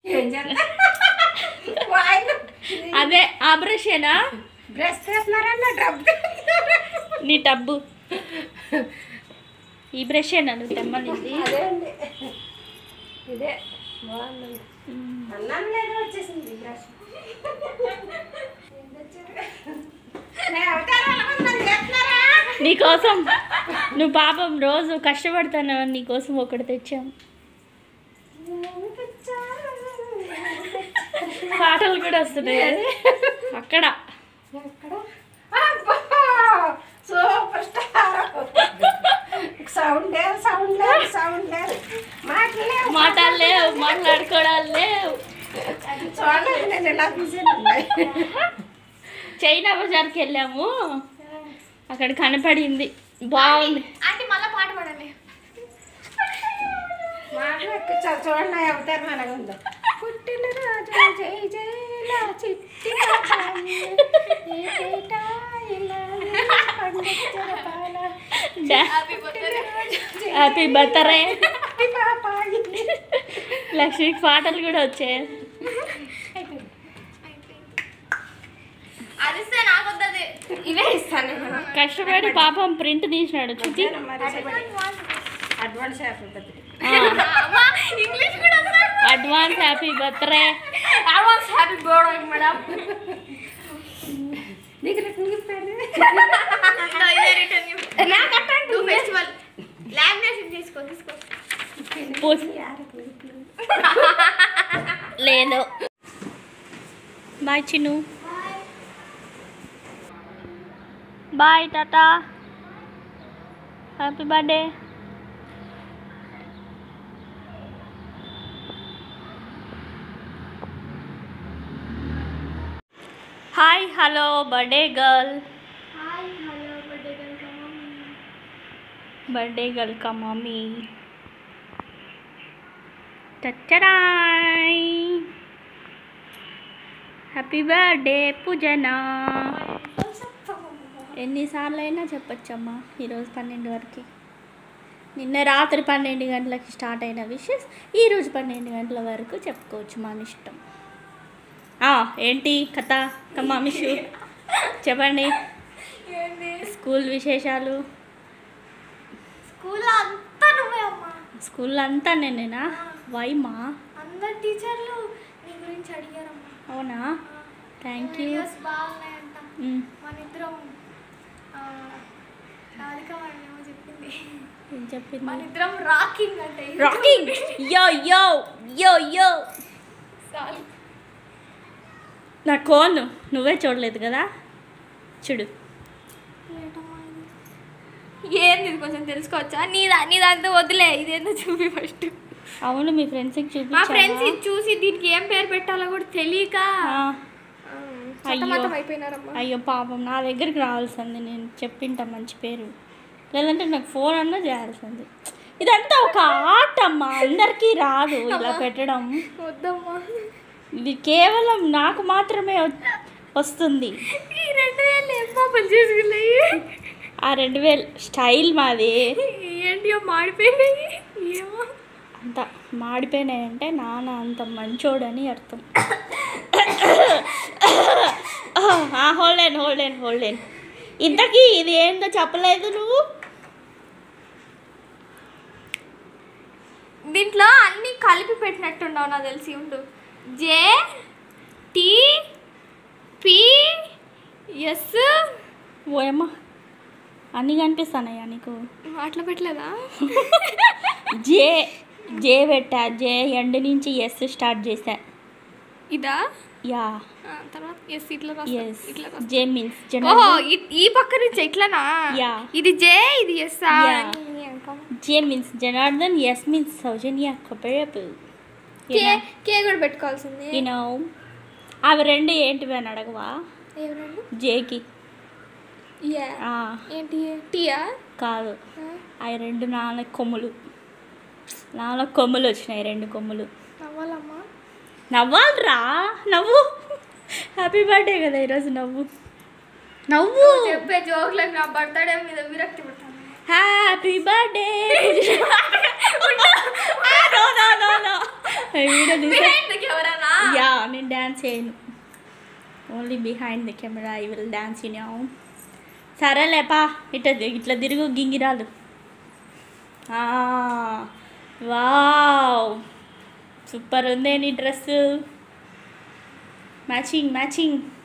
ఏం చేస్తా వాయిలు అదే ఆ బ్రషేనా బ్రష్ చేస్తున్నారన్న డబ్బు నీ టబ్బు ఈ బ్రషేనా నువ్వు తెమ్మనింది అదే అండి ఇదే బాగుంది అన్నం లేదు వచ్చేసింది బ్రష్ నీకోసం నువ్వు పాపం రోజు కష్టపడతాను నీకోసం ఒకటి తెచ్చాం పాటలు కూడా వస్తున్నాయి అక్కడ సూపర్ స్టార్ సౌండ్ లేదు సౌండ్ లేదు సౌండ్ లేదు మాటలేవు మాటలు లేవు మాట్లాడుకోవడాలు లేవు చూడండి నేను ఇలా కూర్చుని చైనా బజార్కి వెళ్ళాము అక్కడ కనపడింది బాగుంది అంటే మళ్ళీ పాట పాడండి మాటలు ఎక్కువ చూ- చూడండి నా అవతారం ఎలాగుందో పుట్టిన రాజు జై జైలా చిట్టి పాపాయి, ఏటేటా ఇలా పండించిన పాల, హ్యాపీ బర్త్డే చిట్టి పాపాయి. లక్ష్మికి పాటలు కూడా వచ్చాయి అదిస్తే నాకు వద్దది ఇవే ఇస్తాను కష్టపడి పాపం ప్రింట్ తీసినాడు చూచి అడ్వాన్స్ అయిపోతుంది అమ్మా ఇంగ్లీష్ కూడా వస్తుంది advance happy birthday advance happy birthday madam నీకు రిటర్న్ గిఫ్ట్ అండి ఇదే రిటర్న్ నువ్వు ఫెస్టివల్ లామినేషన్ తీసుకో తీసుకో లేదు bye Chinnu bye tata happy birthday hi hello birthday girl hi hello birthday welcome birthday girl కా మమ్మీ టచ్చరాయ్ హ్యాపీ బర్త్డే పూజనా ఎన్నిసార్లు అయినా చెప్పొచ్చమ్మా ఈరోజు పన్నెండు వరకు నిన్న రాత్రి పన్నెండు గంటలకి స్టార్ట్ అయిన విషెస్ ఈరోజు పన్నెండు గంటల వరకు చెప్పుకోవచ్చు మన ఇష్టం ఆ, ఏంటి కథ కమ్మామిషు చెప్పండి స్కూల్ విశేషాలు స్కూల్లో అంతా నువ్వే అమ్మా స్కూల్లో అంతా నేనేనా వైమా అందరు టీచర్లు నీ గురించి అడిగారమ్మా అవునా థ్యాంక్ యూ వీడియోస్ బాగున్నాయంట మన ఇద్దరం రాధిక వాళ్ళు ఏమో చెప్పింది ఏం చెప్పింది మన ఇద్దరం రాకింగ్ అంటే రాకింగ్ యో యో యో యో సారీ నా కోన్ నువ్వే చూడలేదు కదా చూడు ఏంది ఇది కొంచెం తెలుసుకోవచ్చా నీ దా నీ దాంతో వదిలే ఇదేందో చూపి ఫస్ట్ అవును మీ ఫ్రెండ్స్కి మా ఫ్రెండ్స్ చూపించా ఇది చూసి దీనికి ఏం పేరు పెట్టాలో కూడా తెలియక సతమతం అయిపోయినారమ్మా అయ్యో పాపం నా దగ్గరికి రావాల్సింది నేను చెప్పింటా మంచి పేరు లేదంటే నాకు ఫోన్ అన్నా చేయాల్సింది ఇదంతా ఒక ఆట అమ్మా అందరికీ రాదు ఇలా పెట్టడం వద్దమ్మా ఇది కేవలం నాకు మాత్రమే వ- వస్తుంది ఈ రెండు వేలు ఏం పాపం చేసుకున్నాయి ఆ రెండు వేలు స్టైల్ మాది ఏంటియో మాడిపోయినాయి ఏమో అంత మాడిపోయినాయంటే నాన్న అంత మంచోడని అర్థం హోల్డెన్ హోల్డెన్ హోల్డెన్ ఇంతకీ ఇది ఏందో చెప్పలేదు నువ్వు దీంట్లో అన్ని కలిపి పెట్టినట్టున్నావు నాకు తెలిసి ఉండు జే టి పి ఎస్ ఓయమ్మా అన్నీ కనిపిస్తానయ్యా నీకు అట్లా పెట్టలేదా జే జే పెట్టా జే ఎండ్ నుంచి ఎస్ స్టార్ట్ చేశా ఇదా యా ఆ, తర్వాత ఎస్ ఇట్లా రాస్తా ఎస్ ఇట్లా రాస్తా జే మీన్స్ ఓహో ఈ- ఈ పక్క నుంచి ఇట్లానా Yeah. ఇది జే ఇది S Yeah. J means Janardhan S means Soujanya Kobbarepu K K కూడా పెట్టుకోవాల్సింది యూనో అవి రెండు ఏంటివి అని అడగవా ఎవరండి జేకి యా ఆ, ఏంటి టీయా కాదు అవి రెండు నాన్న కొమ్ములు నాన్న కొమ్ములు వచ్చినాయి రెండు కొమ్ములు అవ్వాలమ్మా నవ్వాలరా నవ్వు హ్యాపీ బర్త్డే కదా ఈరోజు నవ్వు నవ్వు చెప్పే జోక్లకు నా బర్త్డే మీద విరక్తి పుట్టాను హ్యాపీ బర్త్డే వీడియో తీసా యా నేను డ్యాన్స్ చేయను only behind the camera I will dance you know సరేలేపా ఇట్లా ఇట్లా తిరుగు గింగిరాలు ఆ, వావ్ సూపర్ ఉందే నీ డ్రెస్ మ్యాచింగ్ మ్యాచింగ్